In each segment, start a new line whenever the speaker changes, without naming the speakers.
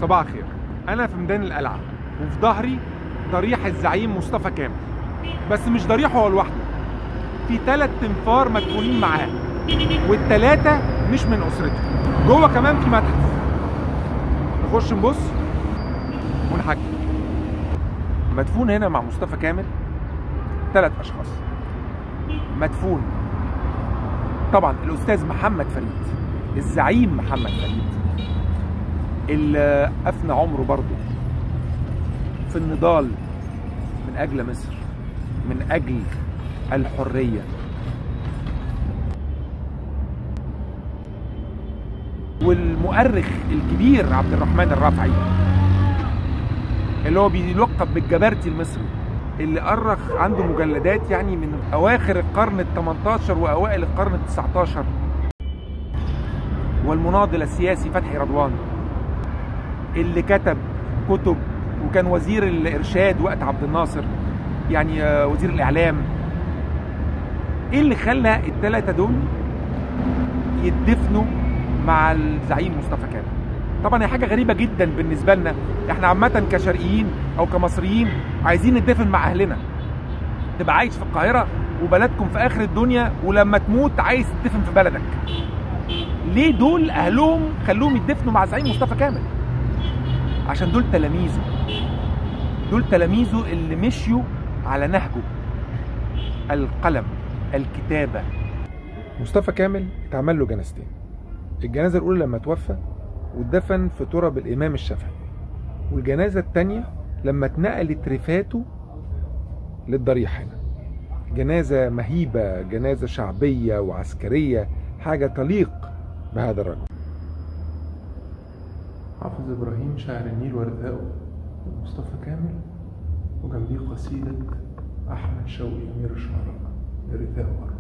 صباح الخير انا في ميدان القلعه وفي ظهري ضريح الزعيم مصطفى كامل بس مش ضريحه هو لوحده في ثلاث تنفار مدفونين معاه والثلاثه مش من اسرته جوه كمان في متحف نخش نبص ونحكي مدفون هنا مع مصطفى كامل ثلاث اشخاص مدفون طبعا الاستاذ محمد فريد الزعيم محمد فريد اللي افنى عمره برضه في النضال من اجل مصر من اجل الحريه والمؤرخ الكبير عبد الرحمن الرافعي اللي هو بيلقب بالجبرتي المصري اللي أرخ عنده مجلدات يعني من أواخر القرن ال 18 وأوائل القرن ال 19 والمناضل السياسي فتحي رضوان اللي كتب كتب وكان وزير الإرشاد وقت عبد الناصر يعني آه، وزير الإعلام إيه اللي خلى الثلاثة دول يدفنوا مع الزعيم مصطفى كامل طبعا هي حاجه غريبه جدا بالنسبه لنا احنا عامه كشرقيين او كمصريين عايزين ندفن مع اهلنا تبقى عايش في القاهره وبلدكم في اخر الدنيا ولما تموت عايز تدفن في بلدك ليه دول اهلهم خلوهم يدفنوا مع زعيم مصطفى كامل عشان دول تلاميذه دول تلاميذه اللي مشيوا على نهجه القلم الكتابه مصطفى كامل اتعمل له جنازتين الجنازه الاولى لما توفى واتدفن في تراب الامام الشافعي والجنازه الثانيه لما اتنقلت رفاته للضريح هنا جنازه مهيبه جنازه شعبيه وعسكريه حاجه تليق بهذا الرجل حافظ ابراهيم شاعر النيل ورثاؤه مصطفى كامل وجنبيه قصيده احمد شوقي امير الشعراء لرثاؤه برضه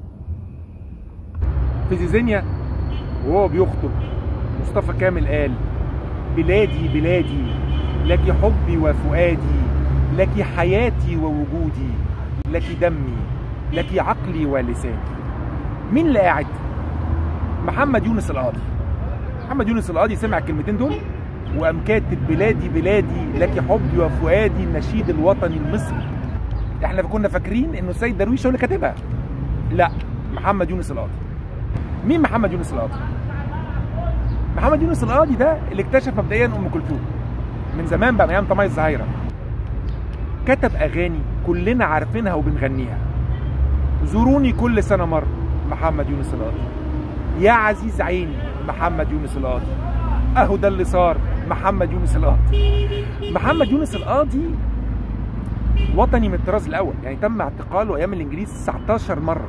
في زيزينيا وهو بيخطب مصطفى كامل قال بلادي بلادي لك حبي وفؤادي لك حياتي ووجودي لك دمي لك عقلي ولساني مين اللي قاعد محمد يونس القاضي محمد يونس القاضي سمع الكلمتين دول وقام كاتب بلادي بلادي لك حبي وفؤادي النشيد الوطني المصري احنا كنا فاكرين انه السيد درويش هو اللي كاتبها لا محمد يونس القاضي مين محمد يونس القاضي محمد يونس القاضي ده اللي اكتشف مبدئيا ام كلثوم من زمان بقى من ايام طماي الزهايره كتب اغاني كلنا عارفينها وبنغنيها زوروني كل سنه مره محمد يونس القاضي يا عزيز عيني محمد يونس القاضي اهو ده اللي صار محمد يونس القاضي محمد يونس القاضي وطني من الطراز الاول يعني تم اعتقاله ايام الانجليز 19 مره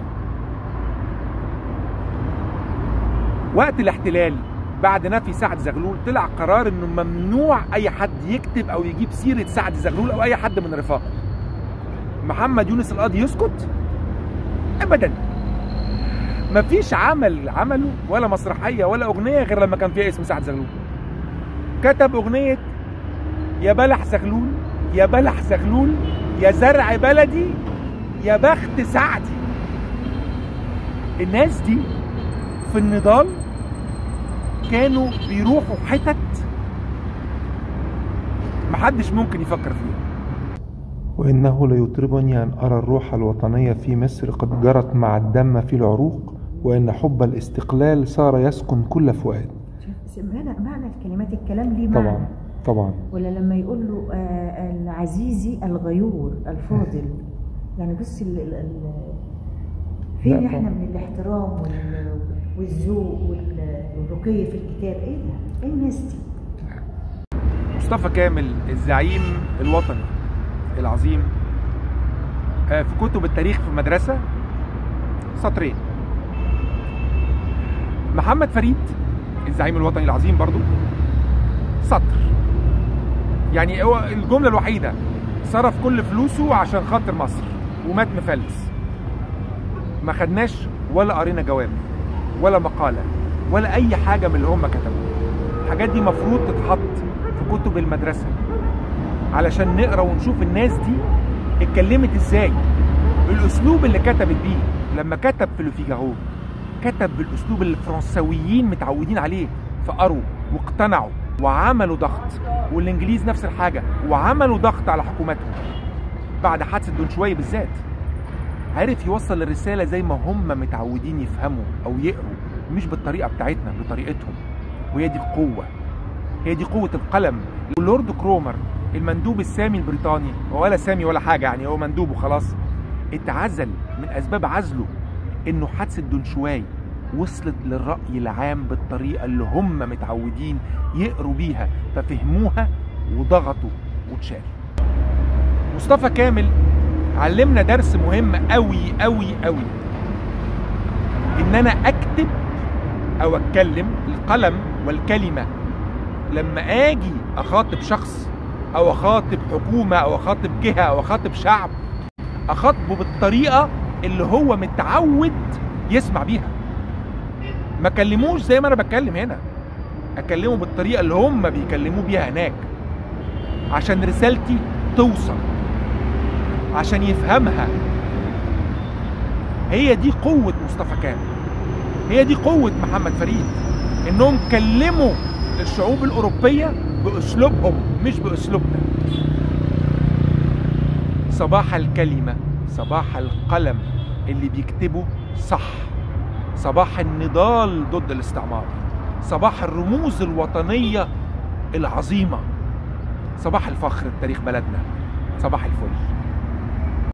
وقت الاحتلال بعد نفي سعد زغلول طلع قرار انه ممنوع اي حد يكتب او يجيب سيره سعد زغلول او اي حد من رفاقه محمد يونس القاضي يسكت ابدا مفيش عمل عمله ولا مسرحيه ولا اغنيه غير لما كان فيها اسم سعد زغلول كتب اغنيه يا بلح زغلول يا بلح زغلول يا زرع بلدي يا بخت سعدي الناس دي في النضال كانوا بيروحوا حتت محدش ممكن يفكر فيها
وإنه ليطربني أن أرى الروح الوطنية في مصر قد جرت مع الدم في العروق وإن حب الاستقلال صار يسكن كل فؤاد
شوف معنى معنى الكلمات الكلام ليه معنى
طبعا طبعا
ولا لما يقول له آه، العزيزي الغيور الفاضل يعني بص ال ال ال فين
لا
احنا
طبعا.
من الاحترام وال- والذوق وال- والرقي في الكتاب ايه ده؟ ايه الناس دي؟
مصطفى كامل الزعيم الوطني العظيم آه، في كتب التاريخ في المدرسة سطرين محمد فريد الزعيم الوطني العظيم برضو سطر يعني هو الجملة الوحيدة صرف كل فلوسه عشان خاطر مصر ومات مفلس ما خدناش ولا قرينا جواب ولا مقالة ولا أي حاجة من اللي هم كتبوها الحاجات دي مفروض تتحط في كتب المدرسة علشان نقرا ونشوف الناس دي اتكلمت ازاي الاسلوب اللي كتبت بيه لما كتب في لوفيجارو كتب بالاسلوب اللي الفرنساويين متعودين عليه فقروا واقتنعوا وعملوا ضغط والانجليز نفس الحاجه وعملوا ضغط على حكومتهم بعد حادثه دون شويه بالذات عرف يوصل الرساله زي ما هم متعودين يفهموا او يقروا مش بالطريقه بتاعتنا بطريقتهم وهي دي القوه هي دي قوه القلم لورد كرومر المندوب السامي البريطاني ولا سامي ولا حاجه يعني هو مندوب وخلاص اتعزل من اسباب عزله انه حادثه دون شواي وصلت للرأي العام بالطريقة اللي هم متعودين يقروا بيها ففهموها وضغطوا واتشال مصطفى كامل علمنا درس مهم قوي قوي قوي ان انا اكتب او اتكلم القلم والكلمة لما اجي اخاطب شخص او اخاطب حكومة او اخاطب جهة او اخاطب شعب اخاطبه بالطريقة اللي هو متعود يسمع بيها ما كلموش زي ما انا بتكلم هنا اكلمه بالطريقه اللي هم بيكلموه بيها هناك عشان رسالتي توصل عشان يفهمها هي دي قوة مصطفى كامل هي دي قوة محمد فريد انهم كلموا الشعوب الاوروبية باسلوبهم مش باسلوبنا صباح الكلمة صباح القلم اللي بيكتبه صح صباح النضال ضد الاستعمار صباح الرموز الوطنية العظيمة صباح الفخر بتاريخ بلدنا صباح الفل